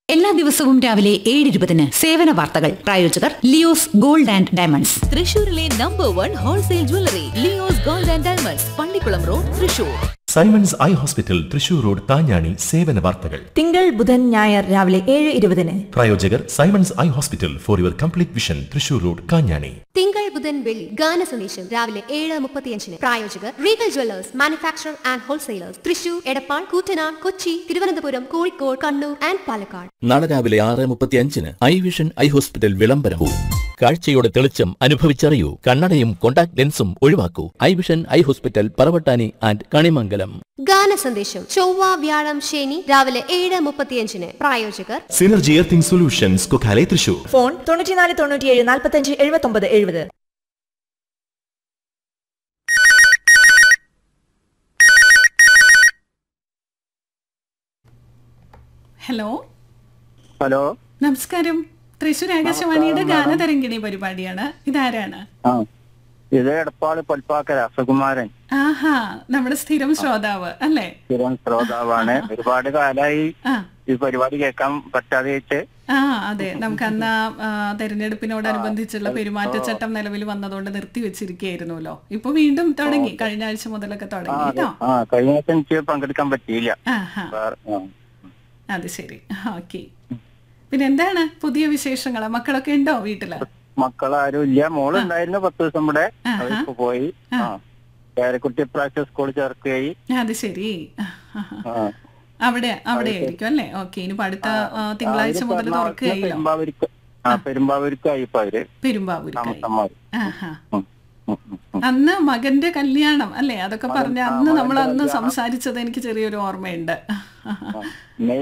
എല്ലാ ദിവസവും രാവിലെ ഏഴ് ഇരുപതിന് സേവന വാർത്തകൾ പ്രായോജകർ ലിയോസ് ഗോൾഡ് ആൻഡ് ഡയമണ്ട്സ് തൃശൂരിലെ number one wholesale jewellery Leo's gold and diamonds Pallikulam road Thrissur Simon's eye hospital Thrissur road Thanjani സേവന വാർത്തകൾ തിങ്കൾ ബുധൻ ഞായർ രാവിലെ ഏഴ് ഇരുപതിന് പ്രായോജകർ Simon's eye hospital for your complete vision Thrissur road Kanjani തിങ്കൾ ബുധൻ വെള്ളി ഗാന സന്ദേശം രാവിലെ ഏഴ് മുപ്പത്തിയഞ്ചിന് പ്രായോജകർ Regal jewellers manufacture and wholesalers Thrissur Edappal Koottanad Kochi Thiruvananthapuram Kozhikode Kannur and Palakkad നാളെ രാവിലെ ആറ് മുപ്പത്തി അഞ്ചിന് ഐ വിഷൻ ഐ ഹോസ്പിറ്റൽ വിളംബരവും കാഴ്ചയുടെ തെളിച്ചം അനുഭവിച്ചറിയൂ കണ്ണടയും കോണ്ടാക്ട് ലെൻസും ഒഴിവാക്കൂ eye vision eye hospital Paravattani and Kanimangalam ഗാന സന്ദേശം ചൊവ്വ വ്യാഴം ശനി രാവിലെ ഏഴ് മുപ്പത്തിയഞ്ചിന് പ്രായോജകർ synergy earthing solutions Kokkale Thrissur phone തൊണ്ണൂറ്റിനാല് തൊണ്ണൂറ്റിയേഴ് നാൽപ്പത്തഞ്ച് എഴുപത്തൊമ്പത് എഴുപത് ഹലോ ഹലോ നമസ്കാരം തൃശൂർ ആകാശവാണിയുടെ ഗാനതരംഗിണി പരിപാടിയാണ് ഇതാരാണ് ആ ഇത് എടപ്പാള് പൊൽപ്പാക്കര സുകുമാരൻ ആഹാ നമ്മുടെ സ്ഥിരം ശ്രോതാവ് അല്ലേ സ്ഥിരം ശ്രോതാവാണ് ഒരുപാട് കാലായി ആ ഈ പരിപാടി കേൾക്കാൻ പറ്റാതെ വെച്ച് ആ അതെ നമുക്ക് അന്ന് ആ, ആ, തെരഞ്ഞെടുപ്പിനോടനുബന്ധിച്ചുള്ള പെരുമാറ്റച്ചട്ടം നിലവിൽ വന്നതുകൊണ്ട് നിർത്തി വെച്ചിരിക്കുകയായിരുന്നല്ലോ ഇപ്പൊ വീണ്ടും തുടങ്ങി കഴിഞ്ഞ ആഴ്ച മുതലൊക്കെ ആ തുടങ്ങി അതെ കേട്ടോ ആ കഴിഞ്ഞ ദിവസം എനിക്ക് പങ്കെടുക്കാൻ പറ്റിയില്ല ആഹാ വേറെ- ആ. അത് ശരി ഓക്കെ പിന്നെ എന്താണ് പുതിയ വിശേഷങ്ങൾ മക്കളൊക്കെ ഉണ്ടോ വീട്ടില് മക്കളാരും ഇല്ല മോളുണ്ടായിരുന്നു പത്ത് ദിവസം ഇവിടെ ആഹാ. അവരിപ്പോ പോയി ആ പേരക്കുട്ടി പ്രാവശ്യം സ്കൂളിൽ ചേർക്കുകയായി അത് ശരി ആഹാ. ആ. അവിടെ അവിടെ ആയിരിക്കും അല്ലേ ഓക്കെ ഇനിയിപ്പോ അടുത്ത ആ, തിങ്കളാഴ്ച അവര് മുതൽ എറണാകുളത്ത് തുറക്കുകയായില്ലോ പെരുമ്പാവൂർക്ക് ആ പെരുമ്പാവൂർക്കായി ഇപ്പൊ അവര് പെരുമ്പാവൂരിക്കായി താമസന്മാര് ആഹാ ഉം, ഉം, ഉം, ഉം. അന്ന് മകന്റെ കല്യാണം അല്ലേ അതൊക്കെ പറഞ്ഞ ആ, അന്ന് നമ്മൾ മകന്റെ അന്ന് കല്യാണം. സംസാരിച്ചത് എനിക്ക് ചെറിയൊരു ഓർമ്മയുണ്ട് മെയ്